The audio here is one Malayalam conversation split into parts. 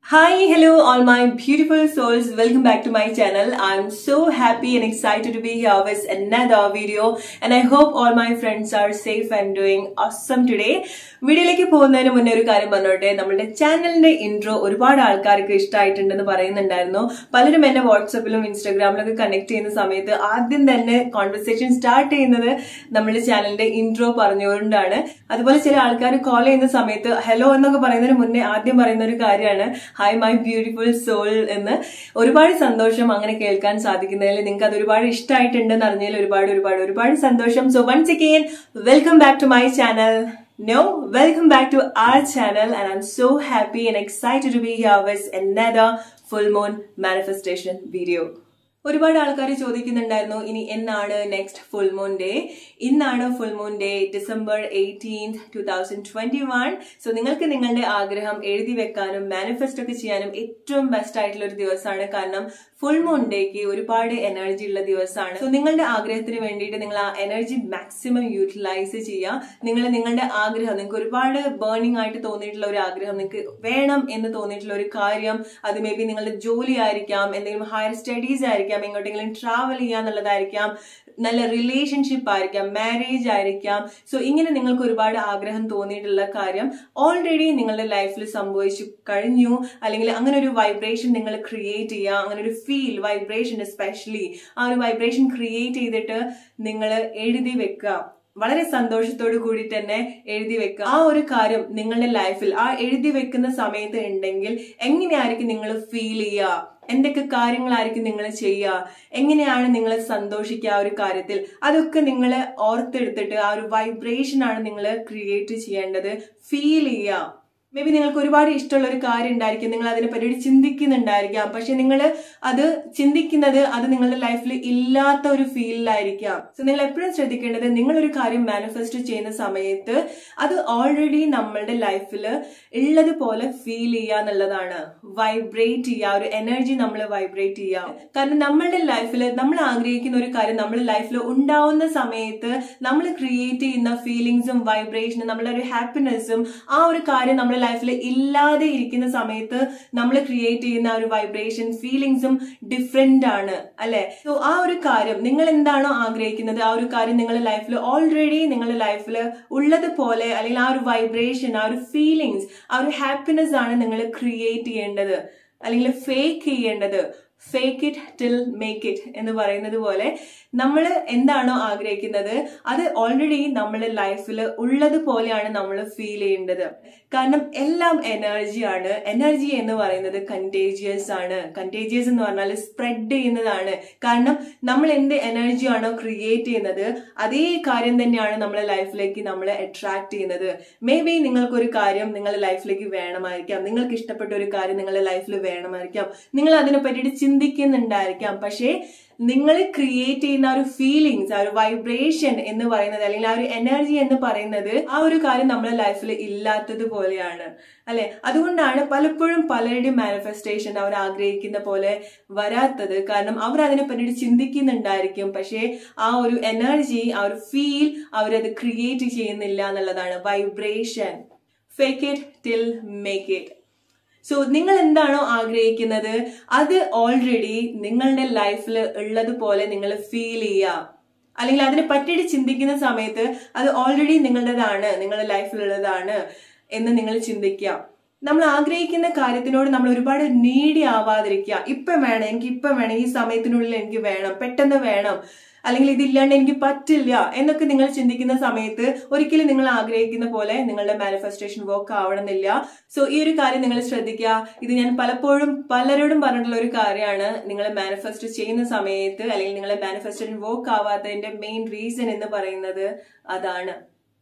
Hi, hello, all my beautiful souls. Welcome back to my channel. I'm so happy and excited to be here with another video, and I hope all my friends are safe and doing awesome today. വീഡിയോയിലേക്ക് പോകുന്നതിന് മുന്നേ ഒരു കാര്യം പറഞ്ഞോട്ടെ നമ്മുടെ ചാനലിന്റെ ഇൻട്രോ ഒരുപാട് ആൾക്കാർക്ക് ഇഷ്ടമായിട്ടുണ്ടെന്ന് പറയുന്നുണ്ടായിരുന്നു പലരും എന്നെ വാട്സപ്പിലും ഇൻസ്റ്റാഗ്രാമിലൊക്കെ കണക്ട് ചെയ്യുന്ന സമയത്ത് ആദ്യം തന്നെ കോൺവെർസേഷൻ സ്റ്റാർട്ട് ചെയ്യുന്നത് നമ്മുടെ ചാനലിന്റെ ഇൻട്രോ പറഞ്ഞുകൊണ്ടാണ് അതുപോലെ ചില ആൾക്കാർ കോൾ ചെയ്യുന്ന സമയത്ത് ഹലോ എന്നൊക്കെ പറയുന്നതിന് മുന്നേ ആദ്യം പറയുന്ന ഒരു കാര്യമാണ് ഹായ് മൈ ബ്യൂട്ടിഫുൾ സോൾ എന്ന് ഒരുപാട് സന്തോഷം അങ്ങനെ കേൾക്കാൻ സാധിക്കുന്നതിൽ നിങ്ങൾക്ക് അത് ഒരുപാട് ഇഷ്ടമായിട്ടുണ്ടെന്ന് അറിഞ്ഞതിൽ ഒരുപാട് ഒരുപാട് ഒരുപാട് സന്തോഷം so once again welcome back to my channel No, welcome back to our channel and I'm so happy and excited to be here with another full moon manifestation video. ഒരുപാട് ആൾക്കാർ ചോദിക്കുന്നുണ്ടായിരുന്നു ഇനി എന്നാണ് നെക്സ്റ്റ് ഫുൾ മൂൺ ഡേ ഇന്നാണ് full moon day December eighteen two thousand twenty one so നിങ്ങൾക്ക് നിങ്ങളുടെ ആഗ്രഹം എഴുതി വെക്കാനും മാനിഫെസ്റ്റ് ഒക്കെ ചെയ്യാനും ഏറ്റവും ബെസ്റ്റ് ആയിട്ടുള്ള ഒരു ദിവസമാണ് കാരണം ഫുൾ മൂൺ ഡേക്ക് ഒരുപാട് എനർജി ഉള്ള ദിവസമാണ് സോ നിങ്ങളുടെ ആഗ്രഹത്തിന് വേണ്ടിയിട്ട് നിങ്ങൾ ആ എനർജി മാക്സിമം യൂട്ടിലൈസ് ചെയ്യുക നിങ്ങൾ നിങ്ങളുടെ ആഗ്രഹം നിങ്ങൾക്ക് ഒരുപാട് ബേണിംഗ് ആയിട്ട് തോന്നിയിട്ടുള്ള ഒരു ആഗ്രഹം നിങ്ങൾക്ക് വേണം എന്ന് തോന്നിയിട്ടുള്ള ഒരു കാര്യം അത് മേ ബി നിങ്ങളുടെ ജോലി ആയിരിക്കാം എന്തെങ്കിലും ഹയർ സ്റ്റഡീസ് ആയിരിക്കാം എങ്ങോട്ടെങ്കിലും ട്രാവൽ ചെയ്യാന്നുള്ളതായിരിക്കാം നല്ല റിലേഷൻഷിപ്പ് ആയിരിക്കാം മാരേജ് ആയിരിക്കാം സോ ഇങ്ങനെ നിങ്ങൾക്ക് ഒരുപാട് ആഗ്രഹം തോന്നിയിട്ടുള്ള കാര്യം ഓൾറെഡി നിങ്ങളുടെ ലൈഫിൽ സംഭവിച്ചു കഴിഞ്ഞു അല്ലെങ്കിൽ അങ്ങനെ ഒരു വൈബ്രേഷൻ നിങ്ങൾ ക്രിയേറ്റ് ചെയ്യുക അങ്ങനെ ഒരു ഫീൽ വൈബ്രേഷൻ എസ്പെഷ്യലി ആ ഒരു വൈബ്രേഷൻ ക്രിയേറ്റ് ചെയ്തിട്ട് നിങ്ങൾ എഴുതി വെക്കുക വളരെ സന്തോഷത്തോടു കൂടി തന്നെ എഴുതി വെക്കുക ആ ഒരു കാര്യം നിങ്ങളുടെ ലൈഫിൽ ആ എഴുതി വെക്കുന്ന സമയത്ത് ഉണ്ടെങ്കിൽ എങ്ങനെയായിരിക്കും നിങ്ങൾ ഫീൽ ചെയ്യുക എന്തൊക്കെ കാര്യങ്ങളായിരിക്കും നിങ്ങൾ ചെയ്യുക എങ്ങനെയാണ് നിങ്ങൾ സന്തോഷിക്കുക ആ ഒരു കാര്യത്തിൽ അതൊക്കെ നിങ്ങൾ ഓർത്തെടുത്തിട്ട് ആ ഒരു വൈബ്രേഷൻ ആണ് നിങ്ങൾ ക്രിയേറ്റ് ചെയ്യേണ്ടത് ഫീൽ ചെയ്യുക മേ ബി നിങ്ങൾക്ക് ഒരുപാട് ഇഷ്ടമുള്ള ഒരു കാര്യം ഉണ്ടായിരിക്കും നിങ്ങൾ അതിനെ പറ്റി ചിന്തിക്കുന്നുണ്ടായിരിക്കാം പക്ഷെ നിങ്ങൾ അത് ചിന്തിക്കുന്നത് അത് നിങ്ങളുടെ ലൈഫിൽ ഇല്ലാത്ത ഒരു ഫീലിലായിരിക്കാം സോ നിങ്ങൾ എപ്പോഴും ശ്രദ്ധിക്കേണ്ടത് നിങ്ങൾ ഒരു കാര്യം മാനിഫെസ്റ്റ് ചെയ്യുന്ന സമയത്ത് അത് ഓൾറെഡി നമ്മളുടെ ലൈഫിൽ ഉള്ളതുപോലെ ഫീൽ ചെയ്യുക എന്നുള്ളതാണ് വൈബ്രേറ്റ് ചെയ്യുക ഒരു എനർജി നമ്മൾ വൈബ്രേറ്റ് ചെയ്യുക കാരണം നമ്മളുടെ ലൈഫിൽ നമ്മൾ ആഗ്രഹിക്കുന്ന ഒരു കാര്യം നമ്മുടെ ലൈഫിൽ ഉണ്ടാവുന്ന സമയത്ത് നമ്മൾ ക്രിയേറ്റ് ചെയ്യുന്ന ഫീലിങ്സും വൈബ്രേഷനും നമ്മളുടെ ഒരു ഹാപ്പിനെസ്സും ആ ഒരു കാര്യം നമ്മുടെ ലൈഫിൽ ഇല്ലാതെ ഇരിക്കുന്ന സമയത്ത് നമ്മൾ ക്രിയേറ്റ് ചെയ്യുന്ന ഒരു വൈബ്രേഷൻ ഫീലിങ്സും ഡിഫറെന്റ് ആണ് അല്ലെ സോ ആ ഒരു കാര്യം നിങ്ങൾ എന്താണോ ആഗ്രഹിക്കുന്നത് ആ ഒരു കാര്യം നിങ്ങളുടെ ലൈഫിൽ ഓൾറെഡി നിങ്ങളുടെ ലൈഫിൽ ഉള്ളതുപോലെ അല്ലെങ്കിൽ ആ ഒരു വൈബ്രേഷൻ ആ ഒരു ഫീലിങ്സ് ആ ഒരു ഹാപ്പിനെസ് ആണ് നിങ്ങൾ ക്രിയേറ്റ് ചെയ്യേണ്ടത് അല്ലെങ്കിൽ ഫേക്ക് ചെയ്യേണ്ടത് fake it till make it എന്ന് പറയുന്നത് പോലെ നമ്മൾ എന്താണോ ആഗ്രഹിക്കുന്നത് അത് ഓൾറെഡി നമ്മുടെ ലൈഫിൽ ഉള്ളതുപോലെയാണ് നമ്മൾ ഫീൽ ചെയ്യേണ്ടത് കാരണം എല്ലാം എനർജിയാണ് എനർജി എന്ന് പറയുന്നത് കണ്ടേജിയസ് ആണ് കണ്ടേജിയസ് എന്ന് പറഞ്ഞാൽ സ്പ്രെഡ് ചെയ്യുന്നതാണ് കാരണം നമ്മൾ എന്ത് എനർജിയാണോ ക്രിയേറ്റ് ചെയ്യുന്നത് അതേ കാര്യം തന്നെയാണ് നമ്മുടെ ലൈഫിലേക്ക് നമ്മളെ അട്രാക്ട് ചെയ്യുന്നത് മേ ബി നിങ്ങൾക്കൊരു കാര്യം നിങ്ങളുടെ ലൈഫിലേക്ക് വേണമായിരിക്കാം നിങ്ങൾക്ക് ഇഷ്ടപ്പെട്ട ഒരു കാര്യം നിങ്ങളുടെ ലൈഫിൽ വേണമായിരിക്കാം നിങ്ങൾ അതിനെ പറ്റിയിട്ട് ചിന്തിക്കുന്നുണ്ടായിരിക്കാം പക്ഷേ നിങ്ങൾ ക്രിയേറ്റ് ചെയ്യുന്ന ആ ഒരു ഫീലിങ്സ് ആ ഒരു വൈബ്രേഷൻ എന്ന് പറയുന്നത് അല്ലെങ്കിൽ ആ ഒരു എനർജി എന്ന് പറയുന്നത് ആ ഒരു കാര്യം നമ്മുടെ ലൈഫിൽ ഇല്ലാത്തത് പോലെയാണ് അല്ലെ അതുകൊണ്ടാണ് പലപ്പോഴും പലരുടെയും മാനിഫെസ്റ്റേഷൻ അവർ ആഗ്രഹിക്കുന്ന പോലെ വരാത്തത് കാരണം അവർ അതിനെ പറ്റിയിട്ട് ചിന്തിക്കുന്നുണ്ടായിരിക്കും പക്ഷേ ആ ഒരു എനർജി ആ ഒരു ഫീൽ അവരത് ക്രിയേറ്റ് ചെയ്യുന്നില്ല എന്നുള്ളതാണ് vibration fake it till make it so നിങ്ങൾ എന്താണോ ആഗ്രഹിക്കുന്നത് അത് ഓൾറെഡി നിങ്ങളുടെ ലൈഫിൽ ഉള്ളതുപോലെ നിങ്ങൾ ഫീൽ ചെയ്യുക അല്ലെങ്കിൽ അതിനെ പറ്റിയിട്ട് ചിന്തിക്കുന്ന സമയത്ത് അത് ഓൾറെഡി നിങ്ങളുടേതാണ് നിങ്ങളുടെ ലൈഫിലുള്ളതാണ് എന്ന് നിങ്ങൾ ചിന്തിക്കുക നമ്മൾ ആഗ്രഹിക്കുന്ന കാര്യത്തിനോട് നമ്മൾ ഒരുപാട് നീടി ആവാതിരിക്കുക ഇപ്പം വേണം എനിക്ക് ഇപ്പം വേണം ഈ സമയത്തിനുള്ളിൽ എനിക്ക് വേണം പെട്ടെന്ന് വേണം അല്ലെങ്കിൽ ഇതില്ലാണ്ട് എനിക്ക് പറ്റില്ല എന്നൊക്കെ നിങ്ങൾ ചിന്തിക്കുന്ന സമയത്ത് ഒരിക്കലും നിങ്ങൾ ആഗ്രഹിക്കുന്ന പോലെ നിങ്ങളുടെ മാനിഫെസ്റ്റേഷൻ വർക്ക് ആവണമെന്നില്ല സോ ഈ ഒരു കാര്യം നിങ്ങൾ ശ്രദ്ധിക്കുക ഇത് ഞാൻ പലപ്പോഴും പലരോടും പറഞ്ഞിട്ടുള്ള ഒരു കാര്യമാണ് നിങ്ങൾ മാനിഫെസ്റ്റ് ചെയ്യുന്ന സമയത്ത് അല്ലെങ്കിൽ നിങ്ങളുടെ മാനിഫെസ്റ്റേഷൻ വർക്ക് ആവാത്തതിന്റെ മെയിൻ റീസൺ എന്ന് പറയുന്നത് അതാണ്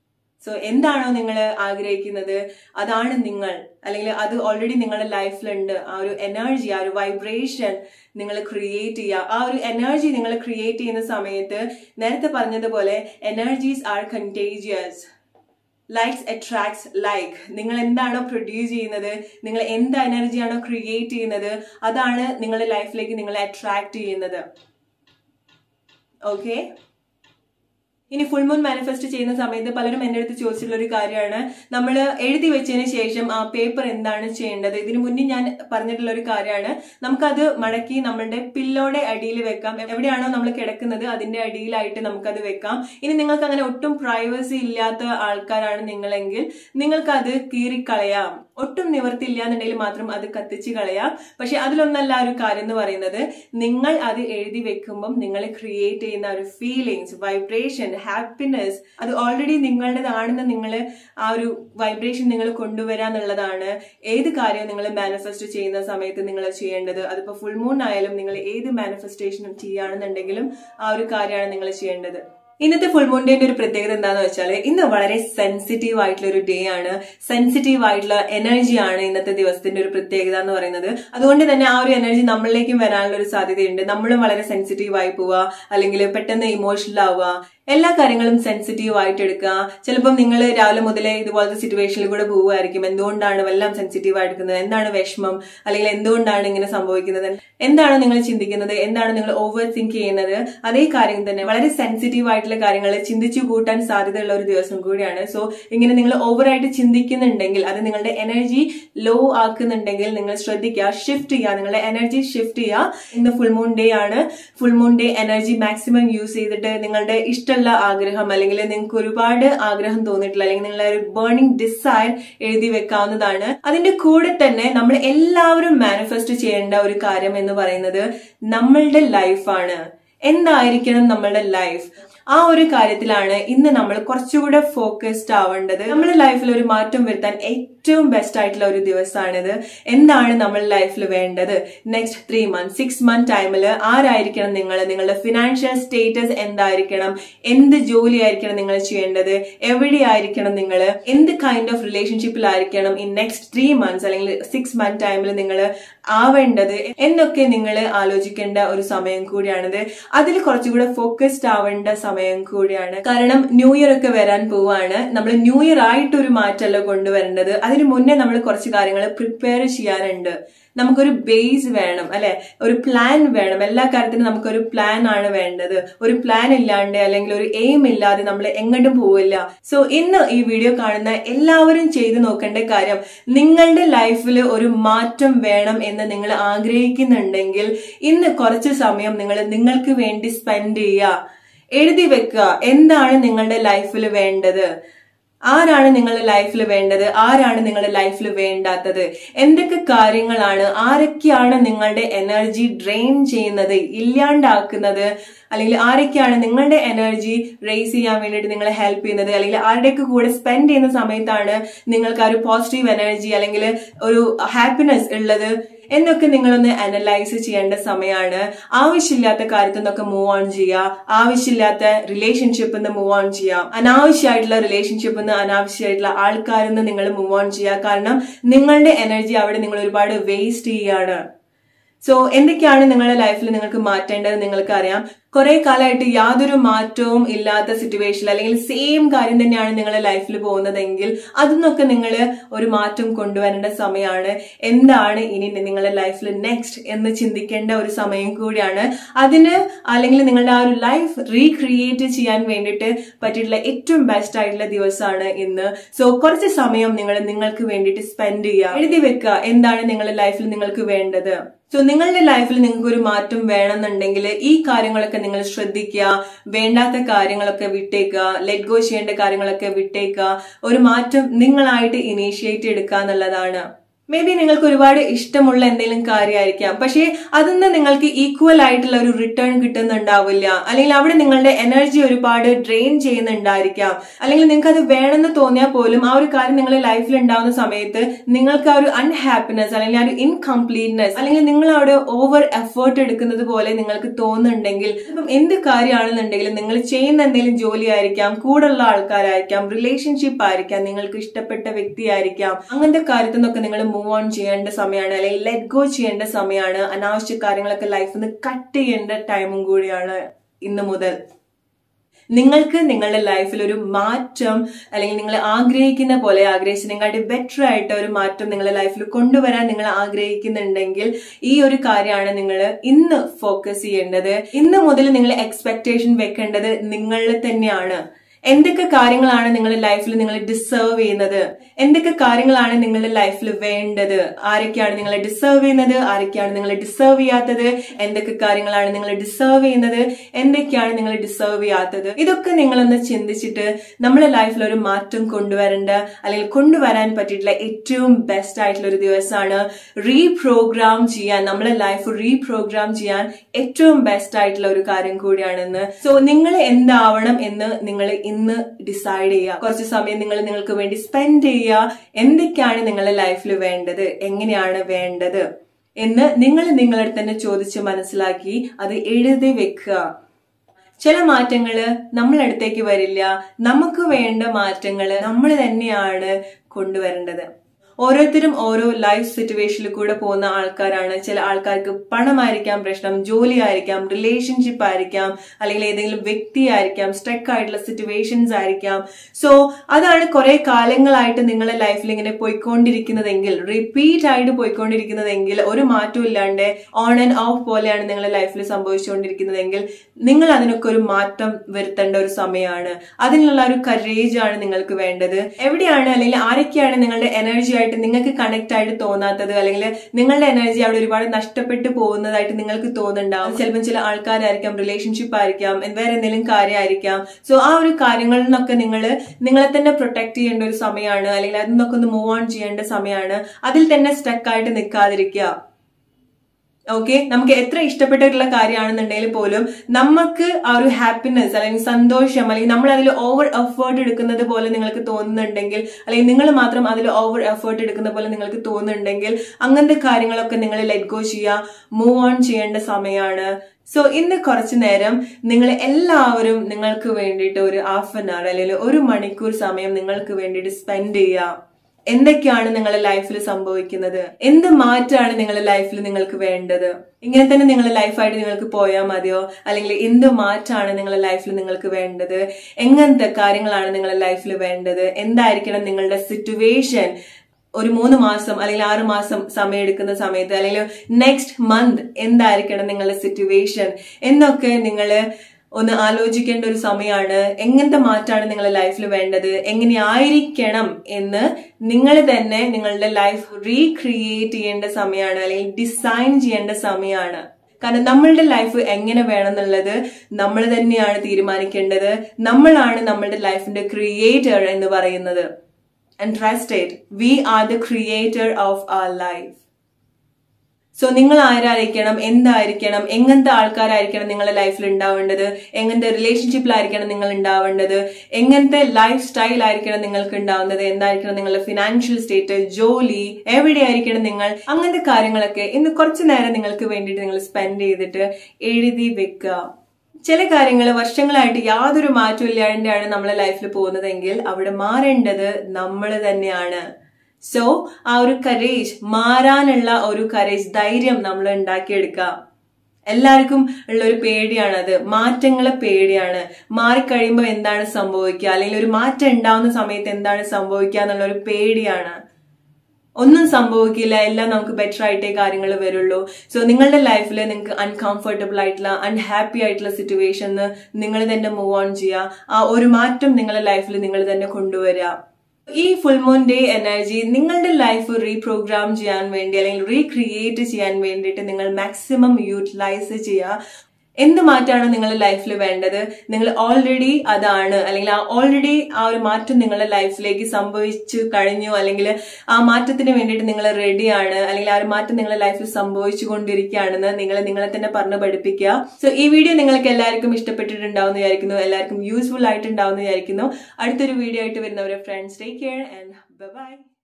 സോ എന്താണോ നിങ്ങൾ ആഗ്രഹിക്കുന്നത് അതാണ് നിങ്ങൾ അല്ലെങ്കിൽ അത് ഓൾറെഡി നിങ്ങളുടെ ലൈഫിലുണ്ട് ആ ഒരു എനർജി ആ ഒരു വൈബ്രേഷൻ നിങ്ങൾ ക്രിയേറ്റ് ചെയ്യുക ആ ഒരു എനർജി നിങ്ങൾ ക്രിയേറ്റ് ചെയ്യുന്ന സമയത്ത് നേരത്തെ പറഞ്ഞതുപോലെ energies are contagious likes attracts like നിങ്ങൾ എന്താണോ പ്രൊഡ്യൂസ് ചെയ്യുന്നത് നിങ്ങൾ എന്ത് എനർജിയാണോ ക്രിയേറ്റ് ചെയ്യുന്നത് അതാണ് നിങ്ങളുടെ ലൈഫിലേക്ക് നിങ്ങളെ അട്രാക്ട് ചെയ്യുന്നത് ഓക്കെ ഇനി ഫുൾ മൂൺ മാനിഫെസ്റ്റ് ചെയ്യുന്ന സമയത്ത് പലരും എൻ്റെ അടുത്ത് ചോദിച്ചിട്ടുള്ള ഒരു കാര്യമാണ് നമ്മൾ എഴുതി വെച്ചതിന് ശേഷം ആ പേപ്പർ എന്താണ് ചെയ്യേണ്ടത് ഇതിനു മുന്നേ ഞാൻ പറഞ്ഞിട്ടുള്ള ഒരു കാര്യമാണ് നമുക്കത് മടക്കി നമ്മളുടെ പില്ലോടെ അടിയിൽ വെക്കാം എവിടെയാണോ നമ്മൾ കിടക്കുന്നത് അതിന്റെ അടിയിലായിട്ട് നമുക്കത് വെക്കാം ഇനി നിങ്ങൾക്ക് അങ്ങനെ ഒട്ടും പ്രൈവസി ഇല്ലാത്ത ആൾക്കാരാണ് നിങ്ങളെങ്കിൽ നിങ്ങൾക്കത് കീറിക്കളയാം ഒട്ടും നിവർത്തില്ല എന്നുണ്ടെങ്കിൽ മാത്രം അത് കത്തിച്ച് കളയാം പക്ഷെ അതിലൊന്നല്ല ഒരു കാര്യം എന്ന് പറയുന്നത് നിങ്ങൾ അത് എഴുതി വെക്കുമ്പം നിങ്ങൾ ക്രിയേറ്റ് ചെയ്യുന്ന ഒരു ഫീലിങ്സ് വൈബ്രേഷൻ ഹാപ്പിനെസ് അത് ഓൾറെഡി നിങ്ങളുടേതാണെന്ന് നിങ്ങൾ ആ ഒരു വൈബ്രേഷൻ നിങ്ങൾ കൊണ്ടുവരാന്നുള്ളതാണ് ഏത് കാര്യവും നിങ്ങൾ മാനിഫെസ്റ്റ് ചെയ്യുന്ന സമയത്ത് നിങ്ങൾ ചെയ്യേണ്ടത് അതിപ്പോ ഫുൾ മൂൺ ആയാലും നിങ്ങൾ ഏത് മാനിഫെസ്റ്റേഷനും ചെയ്യുകയാണെന്നുണ്ടെങ്കിലും ആ ഒരു കാര്യമാണ് നിങ്ങൾ ചെയ്യേണ്ടത് ഇന്നത്തെ ഫുൾ മൂൺ ഡേന്റെ ഒരു പ്രത്യേകത എന്താന്ന് വെച്ചാൽ ഇന്ന് വളരെ സെൻസിറ്റീവ് ആയിട്ടുള്ള ഒരു ഡേ ആണ് സെൻസിറ്റീവ് ആയിട്ടുള്ള എനർജിയാണ് ഇന്നത്തെ ദിവസത്തിന്റെ ഒരു പ്രത്യേകത എന്ന് പറയുന്നത് അതുകൊണ്ട് തന്നെ ആ ഒരു എനർജി നമ്മളിലേക്കും വരാനുള്ള ഒരു സാധ്യതയുണ്ട് നമ്മളും വളരെ സെൻസിറ്റീവ് ആയി പോവുക അല്ലെങ്കിൽ പെട്ടെന്ന് ഇമോഷണൽ ആവുക എല്ലാ കാര്യങ്ങളും സെൻസിറ്റീവ് ആയിട്ട് എടുക്കുക ചിലപ്പം നിങ്ങൾ രാവിലെ മുതലേ ഇതുപോലത്തെ സിറ്റുവേഷനിൽ കൂടെ പോവുമായിരിക്കും എന്തുകൊണ്ടാണ് എല്ലാം സെൻസിറ്റീവ് ആയിരിക്കുന്നത് എന്താണ് വിഷമം അല്ലെങ്കിൽ എന്തുകൊണ്ടാണ് ഇങ്ങനെ സംഭവിക്കുന്നത് എന്താണ് നിങ്ങൾ ചിന്തിക്കുന്നത് എന്താണ് നിങ്ങൾ ഓവർ തിങ്ക് ചെയ്യുന്നത് അതേ കാര്യം തന്നെ വളരെ സെൻസിറ്റീവ് ആയിട്ടുള്ള കാര്യങ്ങൾ ചിന്തിച്ചു കൂട്ടാൻ സാധ്യതയുള്ള ഒരു ദിവസം കൂടിയാണ് സോ ഇങ്ങനെ നിങ്ങൾ ഓവറായിട്ട് ചിന്തിക്കുന്നുണ്ടെങ്കിൽ അത് നിങ്ങളുടെ എനർജി ലോ ആക്കുന്നുണ്ടെങ്കിൽ നിങ്ങൾ ശ്രദ്ധിക്കുക ഷിഫ്റ്റ് ചെയ്യുക നിങ്ങളുടെ എനർജി ഷിഫ്റ്റ് ചെയ്യുക ഇന്ന് ഫുൾ മൂൺ ഡേ ആണ് full moon day energy maximum use ചെയ്തിട്ട് നിങ്ങളുടെ ഇഷ്ടമുള്ള ആഗ്രഹം അല്ലെങ്കിൽ നിങ്ങൾക്ക് ഒരുപാട് ആഗ്രഹം തോന്നിയിട്ടില്ല അല്ലെങ്കിൽ നിങ്ങളുടെ ഒരു ബേണിംഗ് ഡിസയർ എഴുതി വെക്കാവുന്നതാണ് അതിന്റെ കൂടെ തന്നെ നമ്മൾ എല്ലാവരും മാനിഫെസ്റ്റ് ചെയ്യേണ്ട ഒരു കാര്യം എന്ന് പറയുന്നത് നമ്മളുടെ ലൈഫാണ് എന്തായിരിക്കണം നമ്മളുടെ ലൈഫ് ആ ഒരു കാര്യത്തിലാണ് ഇന്ന് നമ്മൾ കുറച്ചുകൂടെ ഫോക്കസ്ഡ് ആവേണ്ടത് നമ്മുടെ ലൈഫിൽ ഒരു മാറ്റം വരുത്താൻ ഏറ്റവും ബെസ്റ്റ് ആയിട്ടുള്ള ഒരു ദിവസമാണിത് എന്താണ് നമ്മൾ ലൈഫിൽ വേണ്ടത് next three month six month ടൈമിൽ ആരായിരിക്കണം നിങ്ങൾ നിങ്ങളുടെ ഫിനാൻഷ്യൽ സ്റ്റേറ്റസ് എന്തായിരിക്കണം എന്ത് ജോലി ആയിരിക്കണം നിങ്ങൾ ചെയ്യേണ്ടത് എവിടെയായിരിക്കണം നിങ്ങൾ എന്ത് കൈൻഡ് ഓഫ് റിലേഷൻഷിപ്പിലായിരിക്കണം ഈ നെക്സ്റ്റ് ത്രീ മന്ത്സ് അല്ലെങ്കിൽ സിക്സ് മന്ത് ടൈമിൽ നിങ്ങൾ ആവേണ്ടത് എന്നൊക്കെ നിങ്ങൾ ആലോചിക്കേണ്ട ഒരു സമയം കൂടിയാണിത് അതിൽ കുറച്ചുകൂടെ ഫോക്കസ്ഡ് ആവേണ്ട സമയം കൂടിയാണ് കാരണം ന്യൂ ഇയർ ഒക്കെ വരാൻ പോവാണ് നമ്മൾ ന്യൂ ഇയർ ആയിട്ട് ഒരു മാറ്റമല്ല കൊണ്ടുവരേണ്ടത് അതിന് മുന്നേ നമ്മൾ കുറച്ച് കാര്യങ്ങൾ പ്രിപ്പയർ ചെയ്യാനുണ്ട് നമുക്കൊരു ബേസ് വേണം അല്ലെ ഒരു പ്ലാൻ വേണം എല്ലാ കാര്യത്തിനും നമുക്കൊരു പ്ലാൻ ആണ് വേണ്ടത് ഒരു പ്ലാൻ ഇല്ലാണ്ട് അല്ലെങ്കിൽ ഒരു എയിം ഇല്ലാതെ നമ്മൾ എങ്ങോട്ടും പോവില്ല സോ ഇന്ന് ഈ വീഡിയോ കാണുന്ന എല്ലാവരും ചെയ്തു നോക്കേണ്ട കാര്യം നിങ്ങളുടെ ലൈഫിൽ ഒരു മാറ്റം വേണം എന്ന് നിങ്ങൾ ആഗ്രഹിക്കുന്നുണ്ടെങ്കിൽ ഇന്ന് കുറച്ച് സമയം നിങ്ങൾ നിങ്ങൾക്ക് വേണ്ടി സ്പെൻഡ് ചെയ്യുക എഴുതി വെക്കുക എന്താണ് നിങ്ങളുടെ ലൈഫിൽ വേണ്ടത് ആരാണ് നിങ്ങളുടെ ലൈഫിൽ വേണ്ടത് ആരാണ് നിങ്ങളുടെ ലൈഫിൽ വേണ്ടാത്തത് എന്തൊക്കെ കാര്യങ്ങളാണ് ആരൊക്കെയാണ് നിങ്ങളുടെ എനർജി ഡ്രെയിൻ ചെയ്യുന്നത് ഇല്ലാണ്ടാക്കുന്നത് അല്ലെങ്കിൽ ആരൊക്കെയാണ് നിങ്ങളുടെ എനർജി റേസ് ചെയ്യാൻ വേണ്ടിയിട്ട് നിങ്ങളെ ഹെൽപ്പ് ചെയ്യുന്നത് അല്ലെങ്കിൽ ആരുടെയൊക്കെ കൂടെ സ്പെൻഡ് ചെയ്യുന്ന സമയത്താണ് നിങ്ങൾക്ക് ആ ഒരു പോസിറ്റീവ് എനർജി അല്ലെങ്കിൽ ഒരു ഹാപ്പിനെസ് ഉള്ളത് എന്നൊക്കെ നിങ്ങളൊന്ന് അനലൈസ് ചെയ്യേണ്ട സമയമാണ് ആവശ്യമില്ലാത്ത കാര്യത്തിൽ നിന്നൊക്കെ മൂവ് ഓൺ ചെയ്യുക ആവശ്യമില്ലാത്ത റിലേഷൻഷിപ്പിൽ നിന്ന് മൂവ് ഓൺ ചെയ്യുക അനാവശ്യമായിട്ടുള്ള റിലേഷൻഷിപ്പിൽ നിന്ന് അനാവശ്യമായിട്ടുള്ള ആൾക്കാരിൽ നിന്ന് നിങ്ങൾ മൂവ് ഓൺ ചെയ്യുക കാരണം നിങ്ങളുടെ എനർജി അവിടെ നിങ്ങൾ ഒരുപാട് വേസ്റ്റ് ചെയ്യുകയാണ് സോ എന്തൊക്കെയാണ് നിങ്ങളുടെ ലൈഫിൽ നിങ്ങൾക്ക് മാറ്റേണ്ടത് നിങ്ങൾക്ക് അറിയാം കുറെ കാലമായിട്ട് യാതൊരു മാറ്റവും ഇല്ലാത്ത സിറ്റുവേഷൻ അല്ലെങ്കിൽ സെയിം കാര്യം തന്നെയാണ് നിങ്ങളുടെ ലൈഫിൽ പോകുന്നതെങ്കിൽ അതിന്നൊക്കെ നിങ്ങൾ ഒരു മാറ്റം കൊണ്ടുവരേണ്ട സമയമാണ് എന്താണ് ഇനി നിങ്ങളുടെ ലൈഫിൽ നെക്സ്റ്റ് എന്ന് ചിന്തിക്കേണ്ട ഒരു സമയം കൂടിയാണ് അതിന് അല്ലെങ്കിൽ നിങ്ങളുടെ ആ ഒരു ലൈഫ് റീക്രിയേറ്റ് ചെയ്യാൻ വേണ്ടിയിട്ട് പറ്റിയിട്ടുള്ള ഏറ്റവും ബെസ്റ്റ് ആയിട്ടുള്ള ദിവസമാണ് ഇന്ന് സോ കുറച്ച് സമയം നിങ്ങൾ നിങ്ങൾക്ക് വേണ്ടിയിട്ട് സ്പെൻഡ് ചെയ്യുക എഴുതി വെക്കുക എന്താണ് നിങ്ങളുടെ ലൈഫിൽ നിങ്ങൾക്ക് വേണ്ടത് സോ നിങ്ങളുടെ ലൈഫിൽ നിങ്ങൾക്ക് ഒരു മാറ്റം വേണമെന്നുണ്ടെങ്കിൽ ഈ കാര്യങ്ങളൊക്കെ നിങ്ങൾ ശ്രദ്ധിക്കുക വേണ്ടാത്ത കാര്യങ്ങളൊക്കെ വിട്ടേക്കുക ലെറ്റ് ഗോ ചെയ്യേണ്ട കാര്യങ്ങളൊക്കെ വിട്ടേക്കുക ഒരു മാറ്റം നിങ്ങളായിട്ട് ഇനീഷ്യേറ്റ് എടുക്കുക എന്നുള്ളതാണ് മേ ബി നിങ്ങൾക്ക് ഒരുപാട് ഇഷ്ടമുള്ള എന്തെങ്കിലും കാര്യമായിരിക്കാം പക്ഷേ അതിന്ന് നിങ്ങൾക്ക് ഈക്വൽ ആയിട്ടുള്ള ഒരു റിട്ടേൺ കിട്ടുന്നുണ്ടാവില്ല അല്ലെങ്കിൽ അവിടെ നിങ്ങളുടെ എനർജി ഒരുപാട് ഡ്രെയിൻ ചെയ്യുന്നുണ്ടായിരിക്കാം അല്ലെങ്കിൽ നിങ്ങൾക്ക് അത് വേണമെന്ന് തോന്നിയാൽ പോലും ആ ഒരു കാര്യം നിങ്ങളുടെ ലൈഫിൽ ഉണ്ടാവുന്ന സമയത്ത് നിങ്ങൾക്ക് ആ ഒരു അൺഹാപ്പിനെസ് അല്ലെങ്കിൽ ആ ഒരു ഇൻകംപ്ലീറ്റ്നെസ് അല്ലെങ്കിൽ നിങ്ങൾ അവിടെ ഓവർ എഫേർട്ട് എടുക്കുന്നത് പോലെ നിങ്ങൾക്ക് തോന്നുന്നുണ്ടെങ്കിൽ ഇപ്പം എന്ത് കാര്യമാണെന്നുണ്ടെങ്കിലും നിങ്ങൾ ചെയ്യുന്ന എന്തെങ്കിലും ജോലി ആയിരിക്കാം കൂടുള്ള ആൾക്കാരായിരിക്കാം റിലേഷൻഷിപ്പ് ആയിരിക്കാം നിങ്ങൾക്ക് ഇഷ്ടപ്പെട്ട വ്യക്തിയായിരിക്കാം അങ്ങനത്തെ കാര്യത്തിൽ നിന്നൊക്കെ നിങ്ങൾ മൂവ് ഓൺ ചെയ്യേണ്ട സമയമാണ് അല്ലെങ്കിൽ ലെറ്റ് ഗോ ചെയ്യേണ്ട സമയമാണ് അനാവശ്യ കാര്യങ്ങളൊക്കെ ലൈഫിൽ നിന്ന് കട്ട് ചെയ്യേണ്ട ടൈമും കൂടിയാണ് ഇന്ന് മുതൽ നിങ്ങൾക്ക് നിങ്ങളുടെ ലൈഫിൽ ഒരു മാറ്റം അല്ലെങ്കിൽ നിങ്ങൾ ആഗ്രഹിക്കുന്ന പോലെ ആഗ്രഹിച്ചതിനെക്കാട്ടി ബെറ്റർ ആയിട്ട് ഒരു മാറ്റം നിങ്ങളുടെ ലൈഫിൽ കൊണ്ടുവരാൻ നിങ്ങൾ ആഗ്രഹിക്കുന്നുണ്ടെങ്കിൽ ഈ ഒരു കാര്യമാണ് നിങ്ങൾ ഇന്ന് ഫോക്കസ് ചെയ്യേണ്ടത് ഇന്ന് മുതൽ നിങ്ങൾ എക്സ്പെക്ടേഷൻ വെക്കേണ്ടത് നിങ്ങളിൽ തന്നെയാണ് എന്തൊക്കെ കാര്യങ്ങളാണ് നിങ്ങളുടെ ലൈഫിൽ നിങ്ങൾ ഡിസേർവ് ചെയ്യുന്നത് എന്തൊക്കെ കാര്യങ്ങളാണ് നിങ്ങളുടെ ലൈഫിൽ വേണ്ടത് ആരൊക്കെയാണ് നിങ്ങളെ ഡിസേർവ് ചെയ്യുന്നത് ആരൊക്കെയാണ് നിങ്ങളെ ഡിസേർവ് ചെയ്യാത്തത് എന്തൊക്കെ കാര്യങ്ങളാണ് നിങ്ങൾ ഡിസേർവ് ചെയ്യുന്നത് എന്തൊക്കെയാണ് നിങ്ങൾ ഡിസേർവ് ചെയ്യാത്തത് ഇതൊക്കെ നിങ്ങളൊന്ന് ചിന്തിച്ചിട്ട് നമ്മുടെ ലൈഫിൽ ഒരു മാറ്റം കൊണ്ടുവരേണ്ട അല്ലെങ്കിൽ കൊണ്ടുവരാൻ പറ്റിയിട്ടുള്ള ഏറ്റവും ബെസ്റ്റ് ആയിട്ടുള്ള ഒരു ദിവസമാണ് റീപ്രോഗ്രാം ചെയ്യാൻ നമ്മുടെ ലൈഫ് റീപ്രോഗ്രാം ചെയ്യാൻ ഏറ്റവും ബെസ്റ്റ് ആയിട്ടുള്ള ഒരു കാര്യം കൂടിയാണെന്ന് സോ നിങ്ങൾ എന്താവണം എന്ന് നിങ്ങൾ ഇന്ന് ഡിസൈഡ് ചെയ്യുക കുറച്ച് സമയം നിങ്ങൾ നിങ്ങൾക്ക് വേണ്ടി സ്പെൻഡ് ചെയ്യുക എന്തൊക്കെയാണ് നിങ്ങളുടെ ലൈഫിൽ വേണ്ടത് എങ്ങനെയാണ് വേണ്ടത് എന്ന് നിങ്ങൾ നിങ്ങളുടെ തന്നെ ചോദിച്ച് മനസ്സിലാക്കി അത് എഴുതി വെക്കുക ചില മാറ്റങ്ങള് നമ്മളടുത്തേക്ക് വരില്ല നമുക്ക് വേണ്ട മാറ്റങ്ങള് നമ്മൾ തന്നെയാണ് കൊണ്ടുവരേണ്ടത് ഓരോരുത്തരും ഓരോ ലൈഫ് സിറ്റുവേഷനിൽ കൂടെ പോകുന്ന ആൾക്കാരാണ് ചില ആൾക്കാർക്ക് പണമായിരിക്കാം പ്രശ്നം ജോലി ആയിരിക്കാം റിലേഷൻഷിപ്പ് ആയിരിക്കാം അല്ലെങ്കിൽ ഏതെങ്കിലും വ്യക്തി ആയിരിക്കാം സ്ട്രക്ക് ആയിട്ടുള്ള സിറ്റുവേഷൻസ് ആയിരിക്കാം സോ അതാണ് കുറെ കാലങ്ങളായിട്ട് നിങ്ങളുടെ ലൈഫിൽ ഇങ്ങനെ പോയിക്കൊണ്ടിരിക്കുന്നതെങ്കിൽ റിപ്പീറ്റ് ആയിട്ട് പോയിക്കൊണ്ടിരിക്കുന്നതെങ്കിൽ ഒരു മാറ്റവും ഇല്ലാണ്ട് ഓൺ ആൻഡ് ഓഫ് പോലെയാണ് നിങ്ങളുടെ ലൈഫിൽ സംഭവിച്ചുകൊണ്ടിരിക്കുന്നതെങ്കിൽ നിങ്ങൾ അതിനൊക്കെ ഒരു മാറ്റം വരുത്തേണ്ട ഒരു സമയമാണ് അതിനുള്ള ഒരു കറേജ് ആണ് നിങ്ങൾക്ക് വേണ്ടത് എവിടെയാണ് അല്ലെങ്കിൽ ആരൊക്കെയാണ് നിങ്ങളുടെ എനർജി ആയിട്ട് നിങ്ങൾക്ക് കണക്ട് ആയിട്ട് തോന്നാത്തത് അല്ലെങ്കിൽ നിങ്ങളുടെ എനർജി അവിടെ ഒരുപാട് നഷ്ടപ്പെട്ടു പോകുന്നതായിട്ട് നിങ്ങൾക്ക് തോന്നുന്നുണ്ടാവും ചിലപ്പോൾ ചില ആൾക്കാരായിരിക്കാം റിലേഷൻഷിപ്പ് ആയിരിക്കാം വേറെ എന്തെങ്കിലും കാര്യമായിരിക്കാം സോ ആ ഒരു കാര്യങ്ങളിൽ നിന്നൊക്കെ നിങ്ങൾ നിങ്ങളെ തന്നെ പ്രൊട്ടക്ട് ചെയ്യേണ്ട ഒരു സമയമാണ് അല്ലെങ്കിൽ അതിൽ നിന്നൊക്കെ ഒന്ന് മൂവ് ഓൺ ചെയ്യേണ്ട സമയമാണ് അതിൽ തന്നെ സ്റ്റക്ക് ആയിട്ട് നിൽക്കാതിരിക്കുക ഓക്കെ നമുക്ക് എത്ര ഇഷ്ടപ്പെട്ടിട്ടുള്ള കാര്യമാണെന്നുണ്ടെങ്കിൽ പോലും നമുക്ക് ആ ഒരു ഹാപ്പിനെസ് അല്ലെങ്കിൽ സന്തോഷം അല്ലെങ്കിൽ നമ്മൾ അതിൽ ഓവർ എഫേർട്ട് എടുക്കുന്നത് പോലെ നിങ്ങൾക്ക് തോന്നുന്നുണ്ടെങ്കിൽ അല്ലെങ്കിൽ നിങ്ങൾ മാത്രം അതിൽ ഓവർ എഫേർട്ട് എടുക്കുന്ന പോലെ നിങ്ങൾക്ക് തോന്നുന്നുണ്ടെങ്കിൽ അങ്ങനത്തെ കാര്യങ്ങളൊക്കെ നിങ്ങൾ ലെറ്റ് ഗോ ചെയ്യുക മൂവ് ഓൺ ചെയ്യേണ്ട സമയമാണ് സോ ഇന്ന് കുറച്ചു നേരം നിങ്ങൾ എല്ലാവരും നിങ്ങൾക്ക് വേണ്ടിയിട്ട് ഒരു ഹാഫ് ആൻ അവർ അല്ലെങ്കിൽ ഒരു മണിക്കൂർ സമയം നിങ്ങൾക്ക് വേണ്ടിയിട്ട് സ്പെൻഡ് ചെയ്യുക എന്തൊക്കെയാണ് നിങ്ങളുടെ ലൈഫിൽ സംഭവിക്കുന്നത് എന്ത് മാറ്റാണ് നിങ്ങളുടെ ലൈഫിൽ നിങ്ങൾക്ക് വേണ്ടത് ഇങ്ങനെ തന്നെ നിങ്ങളുടെ ലൈഫായിട്ട് നിങ്ങൾക്ക് പോയാൽ മതിയോ അല്ലെങ്കിൽ എന്ത് മാറ്റാണ് നിങ്ങളുടെ ലൈഫിൽ നിങ്ങൾക്ക് വേണ്ടത് എങ്ങനത്തെ കാര്യങ്ങളാണ് നിങ്ങളുടെ ലൈഫിൽ വേണ്ടത് എന്തായിരിക്കണം നിങ്ങളുടെ സിറ്റുവേഷൻ ഒരു മൂന്ന് മാസം അല്ലെങ്കിൽ ആറ് മാസം സമയം എടുക്കുന്ന സമയത്ത് അല്ലെങ്കിൽ നെക്സ്റ്റ് മന്ത് എന്തായിരിക്കണം നിങ്ങളുടെ സിറ്റുവേഷൻ എന്നൊക്കെ നിങ്ങൾ ഒന്ന് ആലോചിക്കേണ്ട ഒരു സമയമാണ് എങ്ങനത്തെ മാറ്റാണ് നിങ്ങളുടെ ലൈഫിൽ വേണ്ടത് എങ്ങനെയായിരിക്കണം എന്ന് നിങ്ങൾ തന്നെ നിങ്ങളുടെ ലൈഫ് റീക്രിയേറ്റ് ചെയ്യേണ്ട സമയമാണ് അല്ലെങ്കിൽ ഡിസൈൻ ചെയ്യേണ്ട സമയമാണ് കാരണം നമ്മളുടെ ലൈഫ് എങ്ങനെ വേണം എന്നുള്ളത് നമ്മൾ തന്നെയാണ് തീരുമാനിക്കേണ്ടത് നമ്മളാണ് നമ്മളുടെ ലൈഫിന്റെ ക്രിയേറ്റർ എന്ന് പറയുന്നത് and trust it we are the creator of our life so നിങ്ങൾ ആരായിരിക്കണം എന്തായിരിക്കണം എങ്ങനത്തെ ആൾക്കാരായിരിക്കണം നിങ്ങളുടെ ലൈഫിൽ ഉണ്ടാവേണ്ടത് എങ്ങനത്തെ റിലേഷൻഷിപ്പിലായിരിക്കണം നിങ്ങൾ ഉണ്ടാവേണ്ടത് എങ്ങനത്തെ ലൈഫ് സ്റ്റൈൽ ആയിരിക്കണം നിങ്ങൾക്ക് ഉണ്ടാവുന്നത് എന്തായിരിക്കണം നിങ്ങളുടെ ഫിനാൻഷ്യൽ സ്റ്റേറ്റ് ജോലി എവിടെയായിരിക്കണം നിങ്ങൾ അങ്ങനത്തെ കാര്യങ്ങളൊക്കെ ഇന്ന് കുറച്ചു നേരം നിങ്ങൾക്ക് വേണ്ടിയിട്ട് നിങ്ങൾ സ്പെൻഡ് ചെയ്തിട്ട് എഴുതി വെക്കുക ചില കാര്യങ്ങൾ വർഷങ്ങളായിട്ട് യാതൊരു മാറ്റവും ഇല്ലാണ്ടാണ് നമ്മളെ ലൈഫിൽ പോകുന്നതെങ്കിൽ അവിടെ മാറേണ്ടത് നമ്മൾ തന്നെയാണ് സോ ആ ഒരു കരേജ് മാറാനുള്ള ഒരു കരേജ് ധൈര്യം നമ്മൾ ഉണ്ടാക്കിയെടുക്കുക എല്ലാവർക്കും ഉള്ള ഒരു പേടിയാണത് മാറ്റങ്ങളെ പേടിയാണ് മാറിക്കഴിയുമ്പോൾ എന്താണ് സംഭവിക്കുക അല്ലെങ്കിൽ ഒരു മാറ്റം ഉണ്ടാവുന്ന സമയത്ത് എന്താണ് സംഭവിക്കുക എന്നുള്ള ഒരു പേടിയാണ് ഒന്നും സംഭവിക്കില്ല എല്ലാം നമുക്ക് ബെറ്റർ ആയിട്ടേ കാര്യങ്ങൾ വരുള്ളൂ സോ നിങ്ങളുടെ ലൈഫിൽ നിങ്ങൾക്ക് അൺകംഫർട്ടബിൾ ആയിട്ടുള്ള അൺഹാപ്പി ആയിട്ടുള്ള സിറ്റുവേഷൻ നിങ്ങൾ തന്നെ മൂവ് ഓൺ ചെയ്യുക ആ ഒരു മാറ്റം നിങ്ങളുടെ ലൈഫിൽ നിങ്ങൾ തന്നെ കൊണ്ടുവരിക ഈ ഫുൾ മൂൺ ഡേ എനർജി നിങ്ങളുടെ ലൈഫ് റീപ്രോഗ്രാം ചെയ്യാൻ വേണ്ടി അല്ലെങ്കിൽ റീക്രിയേറ്റ് ചെയ്യാൻ വേണ്ടിയിട്ട് നിങ്ങൾ മാക്സിമം യൂട്ടിലൈസ് ചെയ്യുക എന്ത് മാറ്റമാണ് നിങ്ങളുടെ ലൈഫിൽ വേണ്ടത് നിങ്ങൾ ഓൾറെഡി അതാണ് അല്ലെങ്കിൽ ആ ഓൾറെഡി ആ ഒരു മാറ്റം നിങ്ങളുടെ ലൈഫിലേക്ക് സംഭവിച്ചു കഴിഞ്ഞു അല്ലെങ്കിൽ ആ മാറ്റത്തിന് വേണ്ടിയിട്ട് നിങ്ങൾ റെഡിയാണ് അല്ലെങ്കിൽ ആ ഒരു മാറ്റം നിങ്ങളുടെ ലൈഫിൽ സംഭവിച്ചു കൊണ്ടിരിക്കുകയാണെന്ന് നിങ്ങൾ നിങ്ങളെ തന്നെ പറഞ്ഞു പഠിപ്പിക്കുക സോ ഈ വീഡിയോ നിങ്ങൾക്ക് എല്ലാവർക്കും ഇഷ്ടപ്പെട്ടിട്ടുണ്ടാവും വിചാരിക്കുന്നു എല്ലാവർക്കും യൂസ്ഫുൾ ആയിട്ടുണ്ടാവും വിചാരിക്കുന്നു അടുത്തൊരു വീഡിയോ ആയിട്ട് വരുന്നവരെ friends take care and by